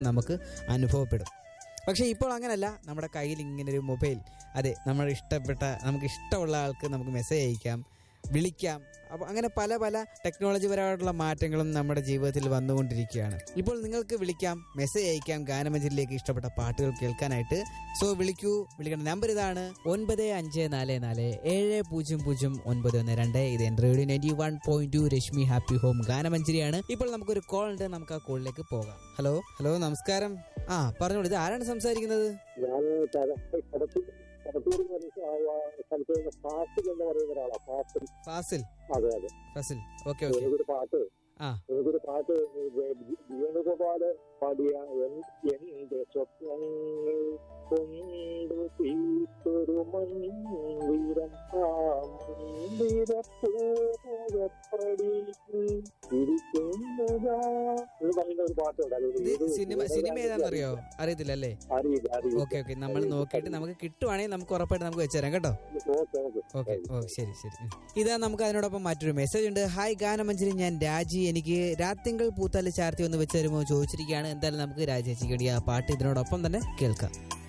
നമുക്ക് അനുഭവപ്പെടും പക്ഷേ ഇപ്പോൾ അങ്ങനല്ല നമ്മുടെ കയ്യിൽ ഇങ്ങനെ ഒരു മൊബൈൽ അതെ നമ്മുടെ ഇഷ്ടപ്പെട്ട നമുക്ക് ഇഷ്ടമുള്ള ആൾക്ക് നമുക്ക് മെസ്സേജ് അയക്കാം വിളിക്കാം അപ്പോൾ അങ്ങനെ പല പല ടെക്നോളജി പരമായിട്ടുള്ള മാറ്റങ്ങളും നമ്മുടെ ജീവിതത്തിൽ വന്നുകൊണ്ടിരിക്കുകയാണ് ഇപ്പോൾ നിങ്ങൾക്ക് വിളിക്കാം മെസ്സേജ് അയക്കാം ഗാനമഞ്ചലിലേക്ക് ഇഷ്ടപ്പെട്ട പാട്ടുകൾ കേൾക്കാനായിട്ട് സോ വിളിക്കൂ വിളിക്കേണ്ട നമ്പർ ഇതാണ് ഒൻപത് അഞ്ച് നാല് നാല് ഏഴ് പൂജ്യം പൂജ്യം ഒൻപത് ഒന്ന് രണ്ട് ഇത് എൻ്റെ radio ninety one point two Rashmi happy home ഗാനമഞ്ചരിയാണ് ഇപ്പോൾ നമുക്കൊരു കോൾ ഉണ്ട് നമുക്ക് ആ കോളിലേക്ക് പോകാം ഹലോ ഹലോ നമസ്കാരം ആ പറഞ്ഞോളൂ ഇത് ആരാണ് സംസാരിക്കുന്നത് ഞാൻ കടത്തി കടത്തൂർ സ്ഥലത്ത് നിന്ന് ഫാസിൽ എന്ന് പറയുന്ന ഒരാളാ ഫാസിൽ ഫാസിൽ അതെ അതെ ഫാസിൽ ഓക്കെ ഓക്കെ എനിക്കൊരു പാട്ട് ആ എനിക്കൊരു പാട്ട് വേണുഗോപാല് പാടിയ എൻ- എന്റെ സ്വപ്നങ്ങൾ കൊണ്ടു തീർത്തൊരു മന്ദിരം ആ മന്ദിരപ്പൂരപ്പടിയിൽ ഇരിക്കുന്നതാ എന്ന് പറയുന്ന ഒരു പാട്ടുണ്ട് അത് ഇത് ഏത് സിനിമ സിനിമ ഏതാണെന്നറിയോ അറിയത്തില്ല അല്ലേ അറിയില്ല അറിയില്ല ഓക്കെ ഓക്കെ നമ്മൾ നോക്കിയിട്ട് നമുക്ക് കിട്ടുവാണെങ്കിൽ നമുക്ക് ഉറപ്പായിട്ട് നമുക്ക് വെച്ചുതരാം കേട്ടോ ഓക്കെ ഓക്കെ ഓക്കെ ഓ ശരി ശരി ഉം. ഇതാ നമുക്ക് അതിനോടൊപ്പം മറ്റൊരു മെസ്സേജ് ഉണ്ട് ഹായ് ഗാനമഞ്ചരി ഞാൻ രാജി എനിക്ക് രാത്തിങ്കൾ പൂത്താല് ചാർത്തി ഒന്ന് വെച്ച് തരുമോ ചോദിച്ചിരിക്കുകയാണ് എന്തായാലും നമുക്ക് രാജേച്ചിക്ക് വേണ്ടി ആ പാട്ട് ഇതിനോടൊപ്പം തന്നെ കേൾക്കാം